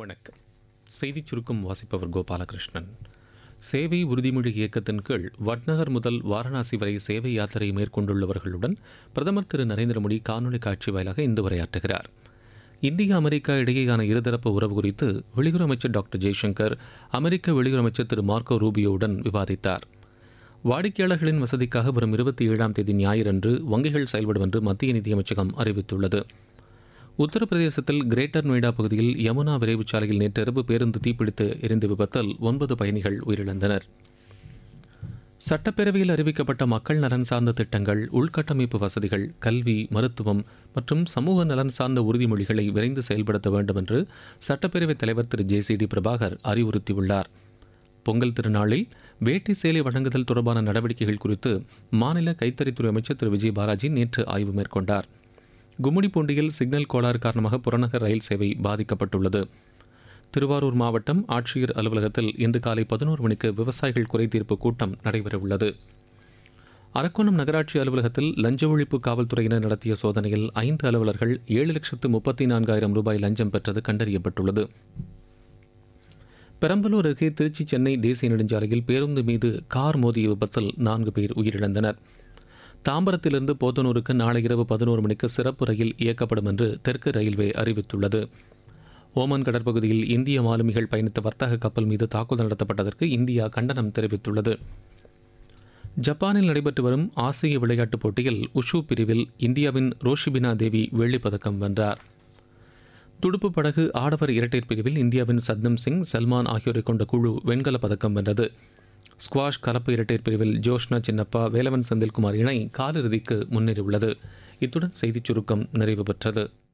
வணக்கம் செய்திச் சுருக்கம் வாசிப்பவர் கோபாலகிருஷ்ணன் சேவை உறுதிமொழி இயக்கத்தின் கீழ் வட்நகர் முதல் வாரணாசி வரை சேவை யாத்திரை மேற்கொண்டுள்ளவர்களுடன் பிரதமர் திரு நரேந்திர மோடி காணொலி காட்சி வாயிலாக இன்று உரையாற்றுகிறார் இந்தியா அமெரிக்கா இடையேயான இருதரப்பு உறவு குறித்து வெளியுறவு அமைச்சர் டாக்டர் ஜெய்சங்கர் அமெரிக்க வெளியுறவு அமைச்சர் திரு மார்க்கோ ரூபியோவுடன் விவாதித்தார் வாடிக்கையாளர்களின் வசதிக்காக வரும் இருபத்தி ஏழாம் தேதி ஞாயிறன்று வங்கிகள் செயல்படும் என்று மத்திய நிதியமைச்சகம் அறிவித்துள்ளது உத்தரப்பிரதேசத்தில் கிரேட்டர் நொய்டா பகுதியில் யமுனா விரைவுச் சாலையில் நேற்றிரவு பேருந்து தீப்பிடித்து எரிந்த விபத்தில் ஒன்பது பயணிகள் உயிரிழந்தனர் சட்டப்பேரவையில் அறிவிக்கப்பட்ட மக்கள் நலன் சார்ந்த திட்டங்கள் உள்கட்டமைப்பு வசதிகள் கல்வி மருத்துவம் மற்றும் சமூக நலன் சார்ந்த உறுதிமொழிகளை விரைந்து செயல்படுத்த வேண்டும் என்று சட்டப்பேரவைத் தலைவர் Thiru J C D Prabhakar அறிவுறுத்தியுள்ளார் பொங்கல் திருநாளில் வேட்டி சேலை வழங்குதல் தொடர்பான நடவடிக்கைகள் குறித்து மாநில கைத்தறித்துறை அமைச்சர் திரு விஜய் பாலாஜி நேற்று ஆய்வு மேற்கொண்டார் கும்மிடிப்பூண்டியில் சிக்னல் கோளாறு காரணமாக புறநகர் ரயில் சேவை பாதிக்கப்பட்டுள்ளது திருவாரூர் மாவட்டம் ஆட்சியர் அலுவலகத்தில் இன்று காலை பதினோரு மணிக்கு விவசாயிகள் குறைதீர்ப்பு கூட்டம் நடைபெறவுள்ளது அரக்கோணம் நகராட்சி அலுவலகத்தில் லஞ்ச ஒழிப்பு காவல்துறையினர் நடத்திய சோதனையில் ஐந்து அலுவலர்கள் ஏழு லட்சத்து முப்பத்தி நான்காயிரம் ரூபாய் லஞ்சம் பெற்றது கண்டறியப்பட்டுள்ளது பெரம்பலூர் அருகே திருச்சி சென்னை தேசிய நெடுஞ்சாலையில் பேருந்து மீது கார் மோதிய விபத்தில் நான்கு பேர் உயிரிழந்தனர் தாம்பரத்திலிருந்து போத்தனூருக்கு நாளை இரவு பதினோரு மணிக்கு சிறப்பு ரயில் இயக்கப்படும் என்று தெற்கு ரயில்வே அறிவித்துள்ளது ஓமன் கடற்பகுதியில் இந்திய மாலுமிகள் பயணித்த வர்த்தக கப்பல் மீது தாக்குதல் நடத்தப்பட்டதற்கு இந்தியா கண்டனம் தெரிவித்துள்ளது ஜப்பானில் நடைபெற்று வரும் ஆசிய விளையாட்டுப் போட்டியில் உஷு பிரிவில் இந்தியாவின் ரோஷிபினா தேவி வெள்ளிப் பதக்கம் வென்றார் துடுப்பு படகு ஆடவர் இரட்டையர் பிரிவில் இந்தியாவின் சத்னம் சிங் சல்மான் ஆகியோரை கொண்ட குழு வெண்கலப் பதக்கம் வென்றது ஸ்குவாஷ் கலப்பு இரட்டையர் பிரிவில் ஜோஷ்னா சின்னப்பா வேலவன் செந்தில்குமார் இணை காலிறுதிக்கு முன்னேறியுள்ளது இத்துடன் செய்திச் சுருக்கம் நிறைவு பெற்றது